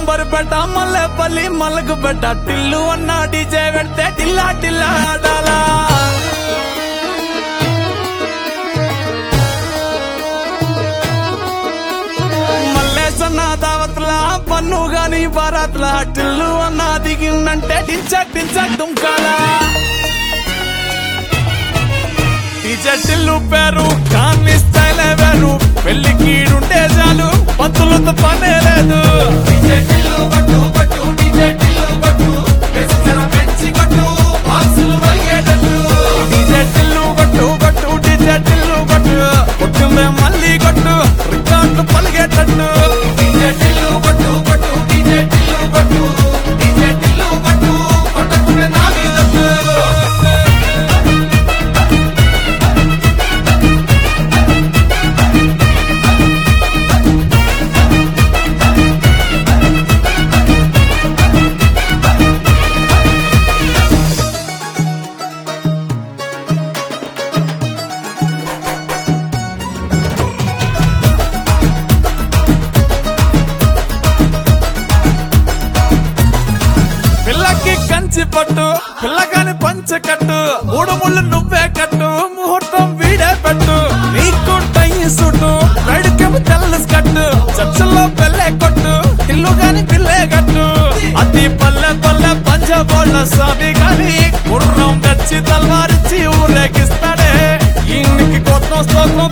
amber పెట్ట మల్లెపల్లి మల్లకు పెట్ట టిల్లు అన్న డీజే పెడితే టిల్లా టిల్లా ఆడాలా మల్లేసన్న దావత్ల పన్ను గాని బారాత్ల టిల్లు అన్న దిగిందంటే డించ డించ దుంకాలా డీజే టిల్లు పేరు కాన్ని స్టైల్ వేరు పెళ్లి కీడుంటే చాలు పంతులతో పనే లేదు డీజే టిల్లు కొట్టు కొట్టు డీజే టిల్లు కొట్టు వెచ్చన పెంచి కొట్టు బాక్సులు వరిగేటట్టు డీజే టిల్లు కొట్టు కొట్టు డీజే టిల్లు కొట్టు కొట్టుందే మళ్ళీ కొట్టు రికార్డు పలిగేటట్టు డీజే టిల్లు కొట్టు కొట్టు డీజే టిల్లు కొట్టు డీజే టిల్లు కొట్టు కొట్టకుండా నా మీద పిల్లకి కంచి పట్టు పిల్లగాని పంచ కట్టు మూడు ముళ్ళు నువ్వే కట్టు ముహూర్తం వీడే పెట్టు నీకు టై సుట్టు వేడికము తెల్ల కట్టు చర్చల్లో పెళ్ళే కొట్టు ఇల్లు గాని పిల్లే కట్టు అతి పల్లె పల్లె పంచబోళ్ళ స్వామి గాని గుర్రం గచ్చి తల్వారిచ్చి ఊరేగిస్తాడే ఈయనకి కొత్త స్తోత్రం